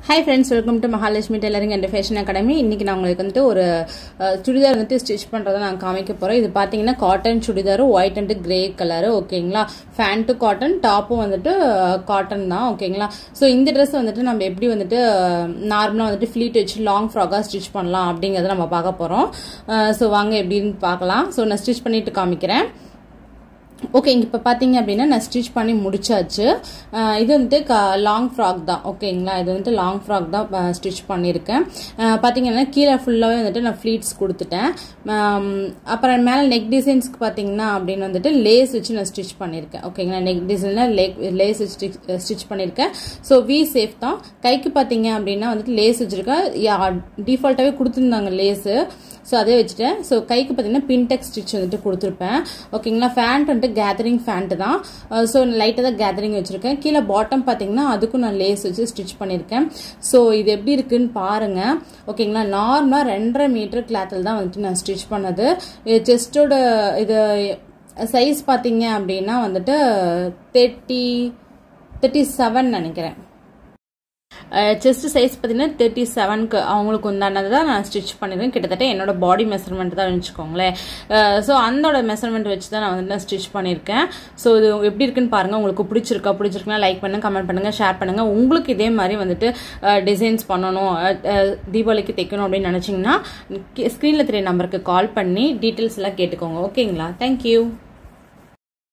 hi friends welcome to Mahalakshmi tailoring and fashion academy இன்னைக்கு நான் உங்களுக்கு வந்துட்டு ஒரு அஹ், சுடிதார் வந்துட்டு ஸ்டிச் பண்ணுறதை நான் காமிக்க போகிறேன் இது பார்த்தீங்கன்னா cotton churidar white and grey colour ஓகேங்களா ஃபேண்ட்டு காட்டன் டாப்பும் வந்துட்டு காட்டன் தான் ஓகேங்களா ஸோ இந்த ட்ரெஸ் வந்துட்டு நம்ம எப்படி வந்துட்டு நார்மலாக வந்துட்டு ஃப்ளீட் வச்சு லாங் ஃப்ராக்காக ஸ்டிச் பண்ணலாம் அப்படிங்கிறத நம்ம பார்க்க போகிறோம் ஸோ வாங்க எப்படின்னு பார்க்கலாம் ஸோ நான் ஸ்டிச் பண்ணிட்டு காமிக்கிறேன் ஓகே இங்கே இப்போ பார்த்தீங்க அப்படின்னா நான் ஸ்டிச் பண்ணி முடிச்சாச்சு அஹ் இது வந்துட்டு க லாங் ஃப்ராக் தான் ஓகேங்களா இது வந்துட்டு லாங் ஃப்ராக் தான் ஸ்டிச் பண்ணியிருக்கேன் அஹ் பார்த்தீங்கன்னா கீழே ஃபுல்லாகவே வந்துட்டு நான் ஃப்ளீட்ஸ் கொடுத்துட்டேன் அம், அப்புறம் மேலே நெக் டிசைன்ஸ்க்கு பார்த்தீங்கன்னா அப்படின்னு வந்துட்டு லேஸ் வச்சு நான் ஸ்டிச் பண்ணியிருக்கேன் ஓகேங்களா நெக் டிசைனில் லேக் லேஸ் வச்சு ஸ்டிச் பண்ணியிருக்கேன் ஸோ வி சேஃப் தான் கைக்கு பார்த்தீங்க அப்படின்னா வந்துட்டு லேஸ் வச்சுருக்கேன் டிஃபால்ட்டாகவே கொடுத்துருந்தாங்க லேஸு ஸோ அதே வச்சுட்டேன் ஸோ கைக்கு பார்த்தீங்கன்னா பின்டெக் ஸ்டிச் வந்துட்டு கொடுத்துருப்பேன் ஓகேங்களா ஃபேண்ட் வந்துட்டு கேதரிங் ஃபேண்ட்டு தான் ஸோ லைட்டாக தான் கேதரிங் வச்சுருக்கேன் கீழே பாட்டம் பார்த்தீங்கன்னா அதுக்கும் நான் லேஸ் வச்சு ஸ்டிச் பண்ணியிருக்கேன் ஸோ இது எப்படி இருக்குன்னு பாருங்கள் ஓகேங்களா நார்மலாக ரெண்டரை மீட்டர் கிளாத்தில் தான் வந்துட்டு நான் ஸ்டிச் பண்ணது இது செஸ்டோட இது சைஸ் பார்த்தீங்க அப்படின்னா வந்துட்டு தேர்ட்டி தேர்ட்டி செவன் நினைக்கிறேன் செஸ்ட் சைஸ் பார்த்தீங்கன்னா தேர்ட்டி செவனுக்கு அவங்களுக்கு உண்டானது தான் நான் ஸ்டிச் பண்ணியிருக்கேன் கிட்டத்தட்ட என்னோட பாடி மெஷர்மெண்ட் தான் வச்சுக்கோங்களேன் ஸோ அந்தோட மெஷர்மெண்ட் வச்சு தான் நான் வந்து நான் ஸ்டிச் பண்ணியிருக்கேன் ஸோ இது எப்படி இருக்குன்னு பாருங்கள் உங்களுக்கு பிடிச்சிருக்கா பிடிச்சிருக்குன்னா லைக் பண்ணுங்கள் கமெண்ட் பண்ணுங்கள் ஷேர் பண்ணுங்கள் உங்களுக்கு இதே மாதிரி வந்துட்டு டிசைன்ஸ் பண்ணணும் அஹ், அஹ், தீபாவளிக்கு தைக்கணும் அப்படின்னு நினச்சிங்கன்னா ஸ்க்ரீனில் தெரிய நம்பருக்கு கால் பண்ணி டீட்டெயில்ஸ் எல்லாம் கேட்டுக்கோங்க ஓகேங்களா தேங்க்யூ